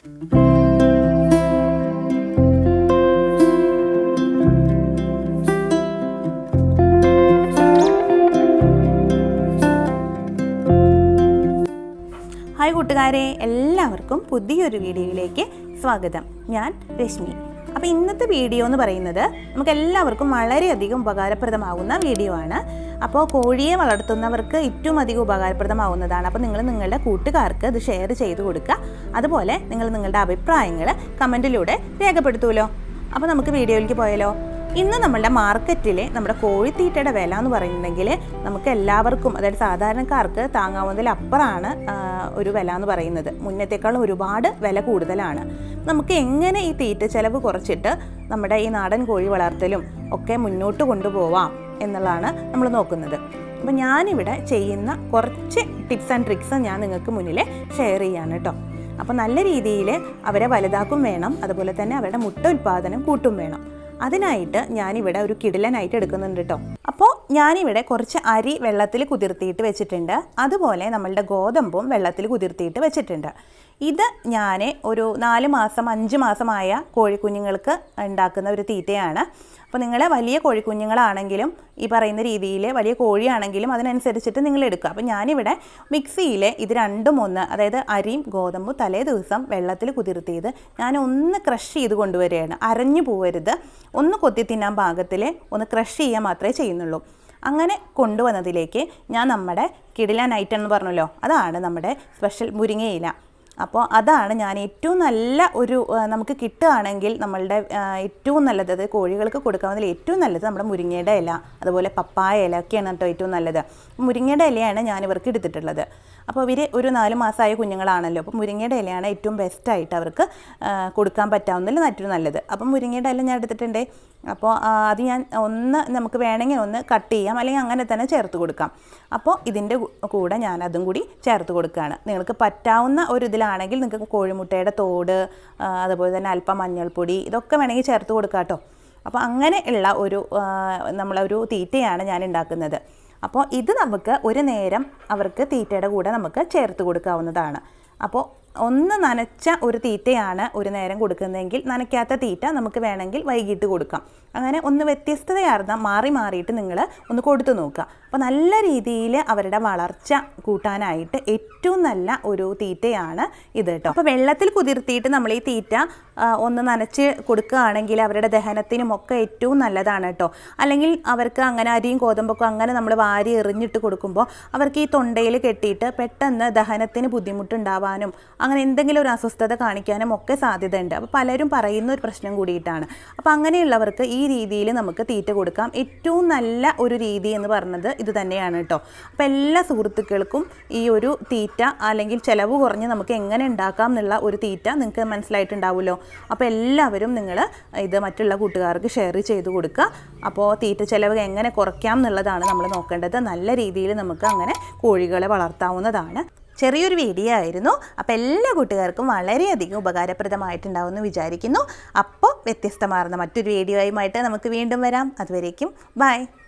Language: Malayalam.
ഹായ് കൂട്ടുകാരെ എല്ലാവർക്കും പുതിയൊരു വീഡിയോയിലേക്ക് സ്വാഗതം ഞാൻ രശ്മി അപ്പോൾ ഇന്നത്തെ വീഡിയോ എന്ന് പറയുന്നത് നമുക്ക് എല്ലാവർക്കും വളരെയധികം ഉപകാരപ്രദമാകുന്ന വീഡിയോ ആണ് അപ്പോൾ കോഴിയെ വളർത്തുന്നവർക്ക് ഏറ്റവും അധികം ഉപകാരപ്രദമാകുന്നതാണ് അപ്പോൾ നിങ്ങൾ നിങ്ങളുടെ കൂട്ടുകാർക്ക് ഇത് ഷെയർ ചെയ്ത് കൊടുക്കുക അതുപോലെ നിങ്ങൾ നിങ്ങളുടെ അഭിപ്രായങ്ങൾ കമൻറ്റിലൂടെ രേഖപ്പെടുത്തുമല്ലോ അപ്പോൾ നമുക്ക് വീഡിയോയിലേക്ക് പോയാലോ ഇന്ന് നമ്മളുടെ മാർക്കറ്റിലെ നമ്മുടെ കോഴിത്തീറ്റയുടെ വില എന്ന് പറയുന്നുണ്ടെങ്കിൽ നമുക്ക് എല്ലാവർക്കും അതായത് സാധാരണക്കാർക്ക് താങ്ങാവുന്നതിലപ്പുറമാണ് ആ, ഒരു വില എന്ന് പറയുന്നത് മുന്നത്തേക്കാളും ഒരുപാട് വില കൂടുതലാണ് നമുക്ക് എങ്ങനെ ഈ തീറ്റ ചെലവ് കുറച്ചിട്ട് നമ്മുടെ ഈ നാടൻ കോഴി വളർത്തലും ഒക്കെ മുന്നോട്ട് കൊണ്ടുപോവാം എന്നുള്ളതാണ് നമ്മൾ നോക്കുന്നത് അപ്പോൾ ഞാനിവിടെ ചെയ്യുന്ന കുറച്ച് ടിപ്സ് ആൻഡ് ട്രിക്സ് ഞാൻ നിങ്ങൾക്ക് മുന്നിൽ ഷെയർ ചെയ്യാണ് കേട്ടോ അപ്പോൾ നല്ല രീതിയിൽ അവരെ വലുതാക്കും വേണം അതുപോലെ തന്നെ അവരുടെ മുട്ട ഉൽപ്പാദനം കൂട്ടും വേണം അതിനായിട്ട് ഞാനിവിടെ ഒരു കിടിലനായിട്ട് എടുക്കുന്നുണ്ട് കേട്ടോ അപ്പോൾ ഞാനിവിടെ കുറച്ച് അരി വെള്ളത്തിൽ കുതിർത്തിയിട്ട് വെച്ചിട്ടുണ്ട് അതുപോലെ നമ്മളുടെ ഗോതമ്പും വെള്ളത്തിൽ കുതിർത്തിയിട്ട് വെച്ചിട്ടുണ്ട് ഇത് ഞാൻ ഒരു നാല് മാസം അഞ്ച് മാസമായ കോഴിക്കുഞ്ഞുങ്ങൾക്ക് ഉണ്ടാക്കുന്ന ഒരു തീറ്റയാണ് അപ്പോൾ നിങ്ങൾ വലിയ കോഴിക്കുഞ്ഞുങ്ങളാണെങ്കിലും ഈ പറയുന്ന രീതിയിൽ വലിയ കോഴിയാണെങ്കിലും അതിനനുസരിച്ചിട്ട് നിങ്ങൾ എടുക്കുക അപ്പോൾ ഞാനിവിടെ മിക്സിയിൽ ഇത് രണ്ടും ഒന്ന് അതായത് അരിയും ഗോതമ്പും തലേ ദിവസം വെള്ളത്തിൽ കുതിർത്തിയത് ഞാൻ ഒന്ന് ക്രഷ് ചെയ്ത് കൊണ്ടുവരികയാണ് അരഞ്ഞു പോവരുത് ഒന്ന് കൊത്തി തിന്നാൻ പാകത്തിൽ ഒന്ന് ക്രഷ് ചെയ്യുക മാത്രമേ ചെയ്യുന്നുള്ളൂ അങ്ങനെ കൊണ്ടുവന്നതിലേക്ക് ഞാൻ നമ്മുടെ കിടിലൻ ഐറ്റം എന്ന് പറഞ്ഞല്ലോ അതാണ് നമ്മുടെ സ്പെഷ്യൽ മുരിങ്ങയില അപ്പോൾ അതാണ് ഞാൻ ഏറ്റവും നല്ല ഒരു ആ, നമുക്ക് കിട്ടുകയാണെങ്കിൽ നമ്മളുടെ ആ, ഏറ്റവും നല്ലത് അത് കോഴികൾക്ക് കൊടുക്കാവുന്നതിൽ ഏറ്റവും നല്ലത് നമ്മുടെ മുരിങ്ങയുടെ ഇല അതുപോലെ പപ്പായ ഇല ഒക്കെയാണ് കേട്ടോ ഏറ്റവും നല്ലത് മുരിങ്ങയുടെ ഇലയാണ് ഞാൻ ഇവർക്ക് എടുത്തിട്ടുള്ളത് അപ്പോൾ ഇവർ ഒരു നാല് മാസമായ കുഞ്ഞുങ്ങളാണല്ലോ അപ്പോൾ മുരിങ്ങയുടെ ഇലയാണ് ഏറ്റവും ബെസ്റ്റായിട്ട് അവർക്ക് ആ, കൊടുക്കാൻ പറ്റാവുന്നതിൽ ഏറ്റവും നല്ലത് അപ്പം മുരിങ്ങയുടെ ഇല ഞാൻ എടുത്തിട്ടുണ്ട് അപ്പോൾ ആ, അത് ഞാൻ ഒന്ന് നമുക്ക് വേണമെങ്കിൽ ഒന്ന് കട്ട് ചെയ്യാം അല്ലെങ്കിൽ അങ്ങനെ തന്നെ ചേർത്ത് കൊടുക്കാം അപ്പോൾ ഇതിൻ്റെ കൂ- കൂടെ ഞാൻ അതും കൂടി ചേർത്ത് കൊടുക്കുകയാണ് നിങ്ങൾക്ക് പറ്റാവുന്ന ഒരു ഇതിലാണെങ്കിൽ നിങ്ങൾക്ക് കോഴിമുട്ടയുടെ തോട് ആ, അതുപോലെ തന്നെ അല്പം മഞ്ഞൾപ്പൊടി ഇതൊക്കെ വേണമെങ്കിൽ ചേർത്ത് കൊടുക്കാം കേട്ടോ അപ്പോൾ അങ്ങനെ ഉള്ള ഒരു ആ, നമ്മളൊരു തീറ്റയാണ് ഞാൻ ഉണ്ടാക്കുന്നത് അപ്പോൾ ഇത് നമുക്ക് ഒരു നേരം അവർക്ക് തീറ്റയുടെ കൂടെ നമുക്ക് ചേർത്ത് കൊടുക്കാവുന്നതാണ് അപ്പോൾ ഒന്ന് നനച്ച ഒരു തീറ്റയാണ് ഒരു നേരം കൊടുക്കുന്നതെങ്കിൽ നനയ്ക്കാത്ത തീറ്റ നമുക്ക് വേണമെങ്കിൽ വൈകിട്ട് കൊടുക്കാം അങ്ങനെ ഒന്ന് വ്യത്യസ്തതയാർന്ന മാറി മാറിയിട്ട് നിങ്ങൾ ഒന്ന് കൊടുത്തു നോക്കുക അപ്പോൾ നല്ല രീതിയിൽ അവരുടെ വളർച്ച കൂട്ടാനായിട്ട് ഏറ്റവും നല്ല ഒരു തീറ്റയാണ് ഇത് കേട്ടോ അപ്പോൾ വെള്ളത്തിൽ കുതിർത്തിയിട്ട് നമ്മൾ ഈ തീറ്റ ആ, ഒന്ന് നനച്ച് കൊടുക്കുകയാണെങ്കിൽ അവരുടെ ദഹനത്തിനും ഒക്കെ ഏറ്റവും നല്ലതാണ് കേട്ടോ അല്ലെങ്കിൽ അവർക്ക് അങ്ങനെ അരിയും ഗോതമ്പൊക്കെ അങ്ങനെ നമ്മൾ വാരി എറിഞ്ഞിട്ട് കൊടുക്കുമ്പോൾ അവർക്ക് ഈ തൊണ്ടയിൽ കെട്ടിയിട്ട് പെട്ടെന്ന് ദഹനത്തിന് ബുദ്ധിമുട്ടുണ്ടാവാനും അങ്ങനെ എന്തെങ്കിലും ഒരു അസ്വസ്ഥത കാണിക്കാനും ഒക്കെ സാധ്യതയുണ്ട് അപ്പോൾ പലരും പറയുന്ന ഒരു പ്രശ്നം കൂടിയിട്ടാണ് അപ്പോൾ അങ്ങനെയുള്ളവർക്ക് ഈ രീതിയിൽ നമുക്ക് തീറ്റ കൊടുക്കാം ഏറ്റവും നല്ല ഒരു രീതി എന്ന് പറഞ്ഞത് ഇത് തന്നെയാണ് കേട്ടോ അപ്പോൾ എല്ലാ സുഹൃത്തുക്കൾക്കും ഈ ഒരു തീറ്റ അല്ലെങ്കിൽ ചിലവ് കുറഞ്ഞ് നമുക്ക് എങ്ങനെ ഉണ്ടാക്കാം എന്നുള്ള ഒരു തീറ്റ നിങ്ങൾക്ക് മനസ്സിലായിട്ടുണ്ടാവുമല്ലോ അപ്പോൾ എല്ലാവരും നിങ്ങൾ ഇത് മറ്റുള്ള കൂട്ടുകാർക്ക് ഷെയർ ചെയ്ത് കൊടുക്കുക അപ്പോൾ തീറ്റ ചിലവ് എങ്ങനെ കുറയ്ക്കാം എന്നുള്ളതാണ് നമ്മൾ നോക്കേണ്ടത് നല്ല രീതിയിൽ നമുക്ക് അങ്ങനെ കോഴികളെ വളർത്താവുന്നതാണ് ചെറിയൊരു വീഡിയോ ആയിരുന്നു അപ്പോൾ എല്ലാ കൂട്ടുകാർക്കും വളരെയധികം ഉപകാരപ്രദമായിട്ടുണ്ടാവുമെന്ന് വിചാരിക്കുന്നു അപ്പോൾ വ്യത്യസ്തമാർന്ന മറ്റൊരു വീഡിയോയുമായിട്ട് നമുക്ക് വീണ്ടും വരാം അതുവരേക്കും ബൈ